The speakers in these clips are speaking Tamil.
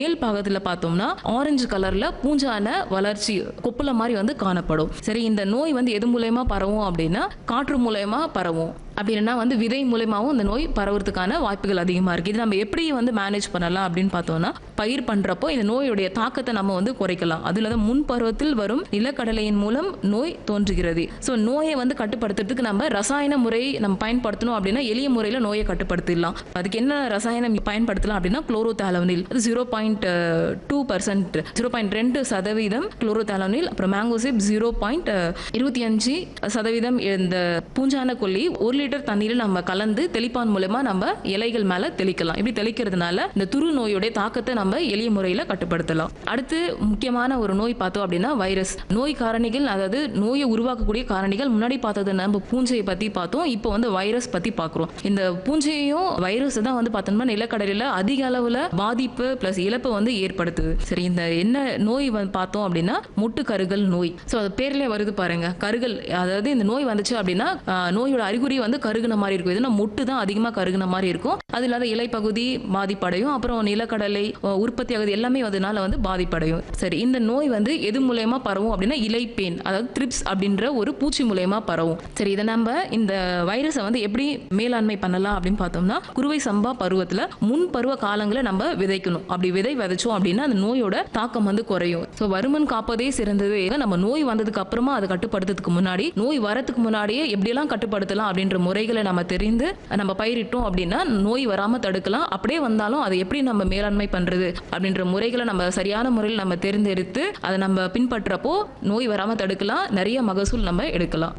மேல் பாகத்துல பார்த்தோம்னா ஆரஞ்சு கலர்ல பூஞ்சான வளர்ச்சி கொப்புல மாதிரி வந்து காணப்படும் சரி இந்த நோய் வந்து எது மூலயமா பரவும் அப்படின்னா காற்று மூலயமா பரவும் அப்படி இல்லைன்னா வந்து விதை மூலயமாவும் இந்த நோய் பரவுறதுக்கான வாய்ப்புகள் அதிகமாக இருக்குது இது நம்ம எப்படி வந்து மேனேஜ் பண்ணலாம் அப்படின்னு பார்த்தோம்னா பயிர் பண்ணுறப்போ இந்த நோயுடைய தாக்கத்தை நம்ம வந்து குறைக்கலாம் அதில் தான் முன் பருவத்தில் வரும் நிலக்கடலையின் மூலம் நோய் தோன்றுகிறது ஸோ நோயை வந்து கட்டுப்படுத்துறதுக்கு நம்ம ரசாயன முறை நம்ம பயன்படுத்தணும் அப்படின்னா எளிய முறையில் நோயை கட்டுப்படுத்திடலாம் அதுக்கு என்ன ரசாயனம் பயன்படுத்தலாம் அப்படின்னா குளோரோதாலோனில் அது zero point two percent zero point ரெண்டு சதவீதம் குளோரோதாலோனில் அப்புறம் மேங்கோசிப் ஜீரோ பாயிண்ட் இருபத்தி அஞ்சு சதவீதம் இந்த பூஞ்சான கொல்லி ஒரு லிட்டர் தண்ணீரில் நம்ம கலந்து தெளிப்பான் மூலமா நம்ம இலைகள் மேல தெளிக்கலாம் இப்படி தெளிக்கிறதுனால இந்த துரு நோயுடைய தாக்கத்தை நம்ம எளிய முறையில் கட்டுப்படுத்தலாம் அடுத்து முக்கியமான ஒரு நோய் பார்த்தோம் அப்படின்னா வைரஸ் நோய் காரணிகள் அதாவது நோயை உருவாக்கக்கூடிய காரணிகள் முன்னாடி பார்த்தது நம்ம பூஞ்சையை பத்தி பார்த்தோம் இப்போ வந்து வைரஸ் பத்தி பார்க்குறோம் இந்த பூஞ்சையும் வைரஸ் தான் வந்து பார்த்தோம்னா நிலக்கடலில் அதிக அளவுல பாதிப்பு பிளஸ் இழப்பு வந்து ஏற்படுத்துது சரி இந்த என்ன நோய் வந்து பார்த்தோம் அப்படின்னா முட்டு கருகல் நோய் ஸோ அது பேர்லயே வருது பாருங்க கருகல் அதாவது இந்த நோய் வந்துச்சு அப்படின்னா ஆஹ், நோயோட அறிகுறி வந்து கருகுன மாதிரி இருக்கும் இதுனா முட்டு தான் அதிகமாக கருகுன மாதிரி இருக்கும் அது இல்லாத இலைப்பகுதி பாதிப்படையும் அப்புறம் நிலக்கடலை ஆஹ், உற்பத்தி ஆகுது எல்லாமே அதனால வந்து பாதிப்படையும் சரி இந்த நோய் வந்து எது மூலயமா பரவும் அப்படின்னா இலைப்பேன் அதாவது த்ரிப்ஸ் அப்படின்ற ஒரு பூச்சி மூலயமா பரவும் சரி இதை நம்ம இந்த வைரஸை வந்து எப்படி மேலாண்மை பண்ணலாம் அப்படின்னு பார்த்தோம்னா குறுவை சம்பா பருவத்தில் முன் பருவ காலங்களை நம்ம விதைக்கணும் அப்படி விதை விதைச்சோம் அப்படின்னா அந்த நோயோட தாக்கம் வந்து குறையும் ஸோ வருமன் காப்பதே சிறந்தது நம்ம நோய் வந்ததுக்கு அப்புறமா அதை கட்டுப்படுத்துறதுக்கு முன்னாடி நோய் வரதுக்கு முன்னாடியே எப்படியெல்லாம் கட்டுப்படுத்தலாம் அப்படின்ற முறைகளை நம்ம தெரிந்து நம்ம பயிரிட்டோம் அப்படின்னா நோய் வராம தடுக்கலாம் அப்படியே வந்தாலும் அதை எப்படி நம்ம மேலாண்மை பண்றது அப்படின்ற முறைகளை நம்ம சரியான முறையில் நம்ம தேர்ந்தெடுத்து அதை நம்ம பின்பற்றப்போ நோய் வராம தடுக்கலாம் நிறைய மகசூல் நம்ம எடுக்கலாம்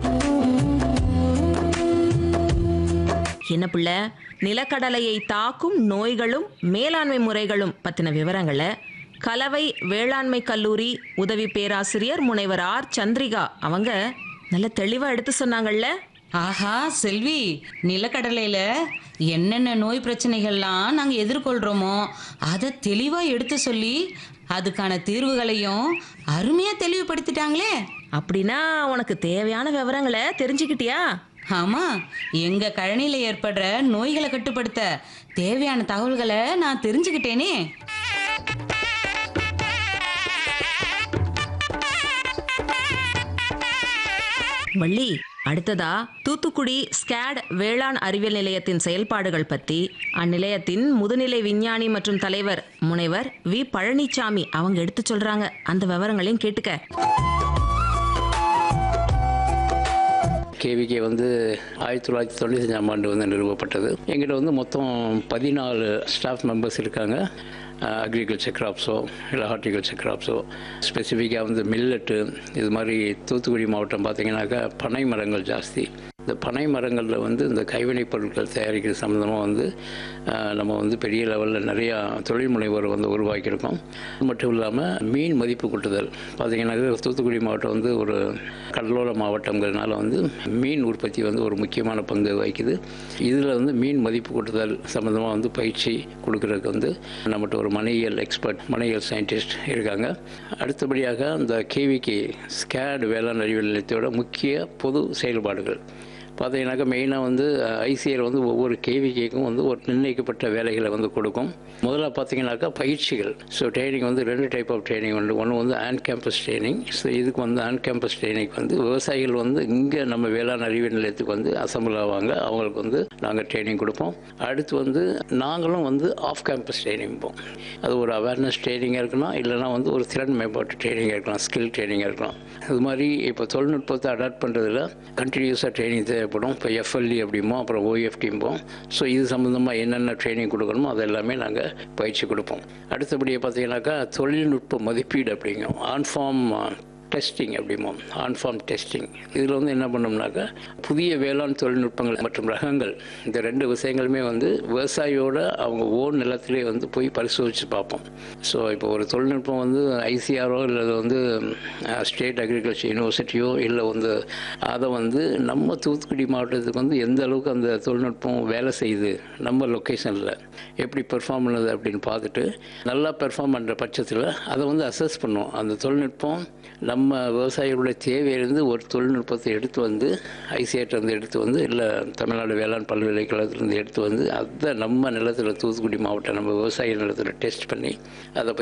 என்ன பிள்ளை நிலக்கடலையை தாக்கும் நோய்களும் மேலாண்மை முறைகளும் பத்தின விவரங்களை கலவை வேளாண்மை கல்லூரி உதவி பேராசிரியர் முனைவர் ஆர் சந்திரிகா அவங்க நல்ல தெளிவா எடுத்து சொன்னாங்கல்ல ஆஹா செல்வி நிலக்கடலையில என்னென்ன நோய் பிரச்சனைகள்லாம் நாங்கள் எதிர்கொள்கிறோமோ அதை தெளிவாக எடுத்து சொல்லி அதுக்கான தீர்வுகளையும் அருமையாக தெளிவுபடுத்திட்டாங்களே அப்படின்னா உனக்கு தேவையான விவரங்களை தெரிஞ்சுக்கிட்டியா ஆமாம் எங்கள் கழனியில் ஏற்படுற நோய்களை கட்டுப்படுத்த தேவையான தகவல்களை நான் தெரிஞ்சுக்கிட்டேனே வள்ளி அடுத்ததா தூத்துக்குடி ஸ்கேட் வேளாண் அறிவியல் நிலையத்தின் செயல்பாடுகள் பத்தி அந்நிலையத்தின் முதுநிலை விஞ்ஞானி மற்றும் தலைவர் முனைவர் வி பழனிசாமி அவங்க எடுத்து சொல்றாங்க அந்த விவரங்களையும் கேட்டுக்க கேவிகே வந்து ஆயிரத்தி தொள்ளாயிரத்தி தொண்ணூத்தஞ்சாம் ஆண்டு வந்து நிறுவப்பட்டது எங்கிட்ட வந்து மொத்தம் பதினாலு ஸ்டாஃப் மெம்பர்ஸ் இருக்காங்க அக்ரிகல்ச்சர் கிராப்ஸோ இல்லை ஹார்டிகல்ச்சர் கிராப்ஸோ ஸ்பெசிஃபிக்காக வந்து மில்லட்டு இது மாதிரி தூத்துக்குடி மாவட்டம் பார்த்தீங்கன்னாக்கா பனை மரங்கள் ஜாஸ்தி இந்த பனை மரங்களில் வந்து இந்த கைவினைப் பொருட்கள் தயாரிக்கிற சம்மந்தமாக வந்து அஹ், நம்ம வந்து பெரிய லெவலில் நிறையா தொழில் முனைவோர் வந்து உருவாக்கியிருக்கோம் அது மட்டும் இல்லாமல் மீன் மதிப்பு கூட்டுதல் பார்த்தீங்கன்னாக்கா தூத்துக்குடி மாவட்டம் வந்து ஒரு கடலோர மாவட்டங்கிறதுனால வந்து மீன் உற்பத்தி வந்து ஒரு முக்கியமான பங்கு வகிக்குது இதில் வந்து மீன் மதிப்பு கூட்டுதல் சம்மந்தமாக வந்து பயிற்சி கொடுக்கறதுக்கு வந்து நம்மகிட்ட ஒரு மனையியல் எக்ஸ்பர்ட் மனையியல் சயின்டிஸ்ட் இருக்காங்க அடுத்தபடியாக இந்த கேவிகே ஸ்கேட் வேளாண் அறிவியல் நிலையத்தோட முக்கிய பொது செயல்பாடுகள் பார்த்தீங்கன்னாக்கா மெயினாக வந்து ஐசிஐயில் வந்து ஒவ்வொரு கேவிகேக்கும் வந்து ஒரு நிர்ணயிக்கப்பட்ட வேலைகளை வந்து கொடுக்கும் முதல்ல பார்த்தீங்கன்னாக்கா பயிற்சிகள் ஸோ ட்ரைனிங் வந்து ரெண்டு டைப் ஆஃப் ட்ரைனிங் உண்டு ஒன்று வந்து ஆன் கேம்பஸ் ட்ரைனிங் ஸோ இதுக்கு வந்து ஆன் கேம்பஸ் ட்ரைனிங் வந்து விவசாயிகள் வந்து இங்கே நம்ம வேளாண் அறிவியல் நிலையத்துக்கு வந்து அசம்பிள் ஆவாங்க அவங்களுக்கு வந்து நாங்கள் ட்ரைனிங் கொடுப்போம் அடுத்து வந்து நாங்களும் வந்து ஆஃப் கேம்பஸ் ட்ரைனிங் போம் அது ஒரு அவேர்னஸ் ட்ரைனிங்காக இருக்கலாம் இல்லைனா வந்து ஒரு திறன் மேம்பாட்டு ட்ரைனிங்காக இருக்கலாம் ஸ்கில் ட்ரைனிங்காக இருக்கலாம் அது மாதிரி இப்போ தொழில்நுட்பத்தை அடாப்ட் பண்ணுறதுல கண்டினியூஸாக ட்ரைனிங் தேவைப்படும் இப்போ எஃப்எல்இ அப்படிம்போம் அப்புறம் ஓஎஃப்டிம்போம் ஸோ இது சம்மந்தமாக என்னென்ன ட்ரைனிங் கொடுக்கணுமோ அது எல்லாமே நாங்கள் பயிற்சி கொடுப்போம் அடுத்தபடியாக பார்த்தீங்கன்னாக்கா தொழில்நுட்ப மதிப்பீடு அப்படிங்கும் ஆன்ஃபார்ம் டெஸ்டிங் அப்படிம்போம் ஆன்ஃபார்ம் டெஸ்டிங் இதில் வந்து என்ன பண்ணோம்னாக்கா புதிய வேளாண் தொழில்நுட்பங்கள் மற்றும் ரகங்கள் இந்த ரெண்டு விஷயங்களுமே வந்து விவசாயியோட அவங்க ஓன் நிலத்திலே வந்து போய் பரிசோதித்து பார்ப்போம் ஸோ இப்போ ஒரு தொழில்நுட்பம் வந்து ஐசிஆரோ இல்லை வந்து ஸ்டேட் அக்ரிகல்ச்சர் யூனிவர்சிட்டியோ இல்லை வந்து அதை வந்து நம்ம தூத்துக்குடி மாவட்டத்துக்கு வந்து எந்த அளவுக்கு அந்த தொழில்நுட்பம் வேலை செய்யுது நம்ம லொக்கேஷனில் எப்படி பெர்ஃபார்ம் பண்ணுது அப்படின்னு பார்த்துட்டு நல்லா பெர்ஃபார்ம் பண்ணுற பட்சத்தில் அதை வந்து அசஸ் பண்ணுவோம் அந்த தொழில்நுட்பம் நம்ம நம்ம விவசாயிகளுடைய தேவையிலிருந்து ஒரு தொழில்நுட்பத்தை எடுத்து வந்து ஐசிஐட் வந்து எடுத்து வந்து இல்லை தமிழ்நாடு வேளாண் பல்கலைக்கழகத்திலிருந்து எடுத்து வந்து அதை நம்ம நிலத்தில் தூத்துக்குடி மாவட்டம் நம்ம விவசாய நிலத்தில் டெஸ்ட் பண்ணி அதை